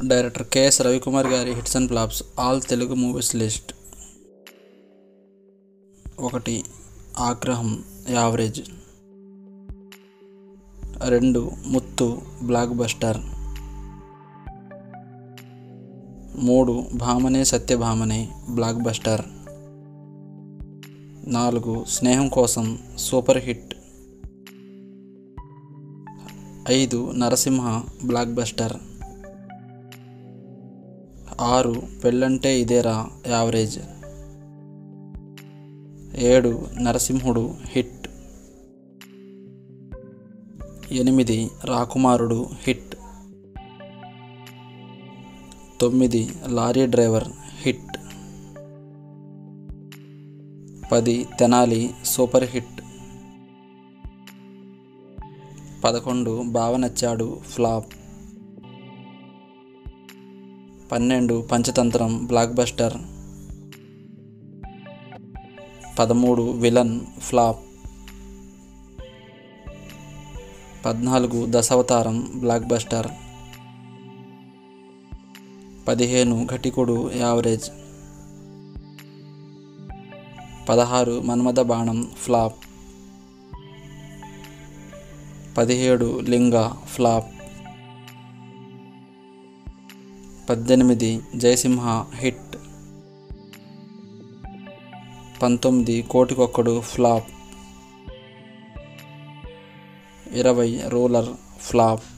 director K S Ravikumar గారి hits and flops all Telugu movies list ఒకటి Aagraham average రెండు ముత్తు బ్లాక్ బస్టర్ మూడు భామనే సత్యభామనే బ్లాక్ బస్టర్ నాలుగు స్నేహం కోసం సూపర్ హిట్ ఐదు నరసింహ బ్లాక్ బస్టర్ ఆరు పెళ్ళంటే ఇదేరా యావరేజ్ ఏడు నరసింహుడు హిట్ ఎనిమిది రాకుమారుడు హిట్ తొమ్మిది లారీ డ్రైవర్ హిట్ పది తెనాలి సూపర్ హిట్ పదకొండు బావనచ్చాడు ఫ్లాప్ పన్నెండు పంచతంత్రం బ్లాక్ బస్టర్ పదమూడు విలన్ ఫ్లాప్ పద్నాలుగు దశావతారం బ్లాక్ బస్టర్ పదిహేను ఘటికుడు యావరేజ్ పదహారు మన్మథ బాణం ఫ్లాప్ పదిహేడు లింగ ఫ్లాప్ పద్దెనిమిది జయసింహ హిట్ పంతొమ్మిది కోటికొక్కడు ఫ్లాప్ ఇరవై రూలర్ ఫ్లాప్